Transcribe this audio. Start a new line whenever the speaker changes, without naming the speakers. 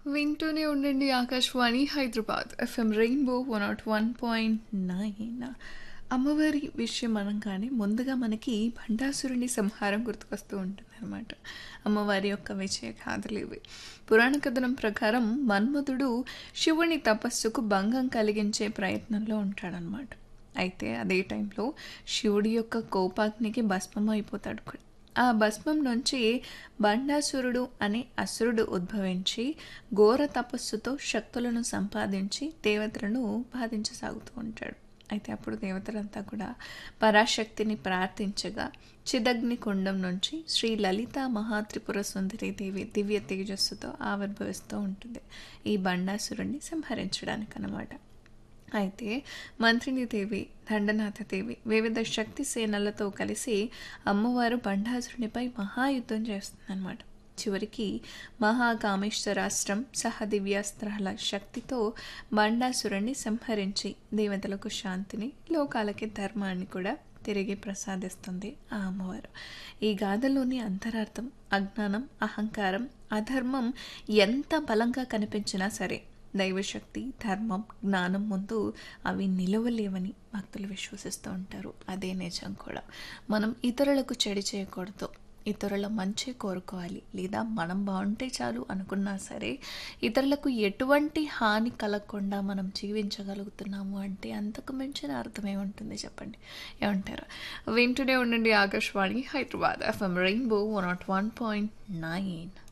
వింటూనే ఉండండి Akashvani Hyderabad FM Rainbow one nought one point nine అమ్మవారి విషయం అనగానే ముందుగా మనకి భండాసురుని సంహారం గుర్తుకొస్తూ ఉంటుంది అనమాట అమ్మవారి యొక్క విజయ గాథలు ఇవి పురాణ కథనం ప్రకారం మన్మధుడు శివుని తపస్సుకు భంగం కలిగించే ప్రయత్నంలో ఉంటాడనమాట అయితే అదే టైంలో శివుడి యొక్క కోపాగ్నికి భస్మం అయిపోతాడు కూడా ఆ భస్మం నుంచి బండాసురుడు అనే అసురుడు ఉద్భవించి ఘోర తపస్సుతో శక్తులను సంపాదించి దేవతలను బాధించసాగుతూ ఉంటాడు అయితే అప్పుడు దేవతలంతా కూడా పరాశక్తిని ప్రార్థించగా చిదగ్ని కుండం నుంచి శ్రీ లలిత మహాత్రిపుర సుందరి దేవి దివ్య తేజస్సుతో ఆవిర్భవిస్తూ ఉంటుంది ఈ బండాసురుణ్ణి సంహరించడానికి అన్నమాట అయితే మంత్రిని దేవి దండనాథ దేవి వివిధ శక్తి సేనలతో కలిసి అమ్మవారు బండాసురునిపై మహాయుద్ధం చేస్తుందన్నమాట చివరికి మహాకామేశ్వరాస్త్రం సహ దివ్యాస్త్రాల శక్తితో బండాసురుణ్ణి సంహరించి దేవతలకు శాంతిని లోకాలకి ధర్మాన్ని కూడా తిరిగి ప్రసాదిస్తుంది ఆ అమ్మవారు ఈ గాథలోని అంతరార్థం అజ్ఞానం అహంకారం అధర్మం ఎంత బలంగా కనిపించినా సరే దైవశక్తి ధర్మం జ్ఞానం ముందు అవి నిలవలేవని భక్తులు విశ్వసిస్తూ ఉంటారు అదే నిజం కూడా మనం ఇతరులకు చెడు చేయకూడదు ఇతరుల మంచి కోరుకోవాలి లేదా మనం బాగుంటే చాలు అనుకున్నా సరే ఇతరులకు ఎటువంటి హాని కలగకుండా మనం జీవించగలుగుతున్నాము అంటే అంతకు మించిన అర్థమే ఉంటుంది చెప్పండి ఏమంటారు వింటూనే ఉండండి Akashvani Hyderabad FM Rainbow one nought one point nine